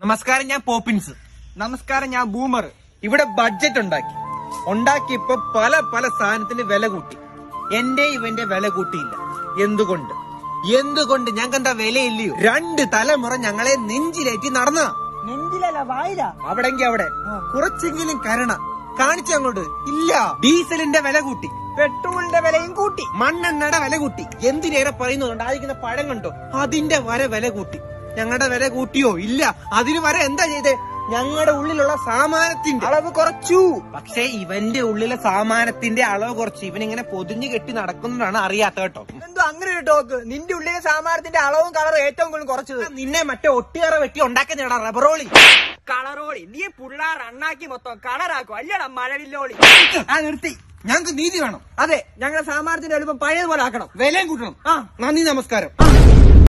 നമസ്കാരം ഞാൻ പോപ്പിൻസ് നമസ്കാരം ഞാൻ ബൂമർ ഇവിടെ ബഡ്ജറ്റ് ഉണ്ടാക്കി ഉണ്ടാക്കിയപ്പോ പല പല സാധനത്തിന് വില കൂട്ടി എന്റെ ഇവന്റെ വില കൂട്ടിയില്ല എന്തുകൊണ്ട് എന്തുകൊണ്ട് ഞങ്ങൾക്ക് എന്താ വിലയില്ലയോ രണ്ട് തലമുറ ഞങ്ങളെ നെഞ്ചിലേറ്റി നടന്ന നെഞ്ചിലല്ല വായില അവിടെങ്കി അവിടെ കുറച്ചെങ്കിലും കരുണ കാണിച്ചങ്ങോട്ട് ഇല്ല ഡീസലിന്റെ വില കൂട്ടി പെട്രോളിന്റെ വിലയും കൂട്ടി മണ്ണെണ്ണയുടെ വില കൂട്ടി എന്തിനേറെ പറയുന്നുണ്ട് ആയിരിക്കുന്ന പഴം കണ്ടോ അതിന്റെ വര വില കൂട്ടി ഞങ്ങളുടെ വില കൂട്ടിയോ ഇല്ല അതിന് വരെ എന്താ ചെയ്തേ ഞങ്ങളുടെ ഉള്ളിലുള്ള സാമാനത്തിന്റെ അളവ് കുറച്ചു പക്ഷേ ഇവന്റെ ഉള്ളിലെ സാമാനത്തിന്റെ അളവ് കുറച്ച് ഇവനിങ്ങനെ പൊതിഞ്ഞു കെട്ടി നടക്കുന്നതാണ് അറിയാത്ത കേട്ടോ എന്തോ അങ്ങനെ ഒരു ടോക്ക് നിന്റെ ഉള്ളിലെ സാമാനത്തിന്റെ അളവും കളറും ഏറ്റവും കൂടുതൽ കുറച്ചത് നിന്നെ മറ്റേ ഒട്ടിയറ വെട്ടി ഉണ്ടാക്കുന്നേടാ റബറോളി കളറോളി നീ പുള്ളാർ അണ്ണാക്കി മൊത്തം കളറാക്കും അല്ലടാ മഴവില്ലോളി ആ നിർത്തി ഞങ്ങൾക്ക് നീതി വേണം അതെ ഞങ്ങളുടെ സാമാനത്തിന്റെ എളുപ്പം പഴയതുപോലെ ആക്കണം വിലയും കൂട്ടണം ആ നന്ദി നമസ്കാരം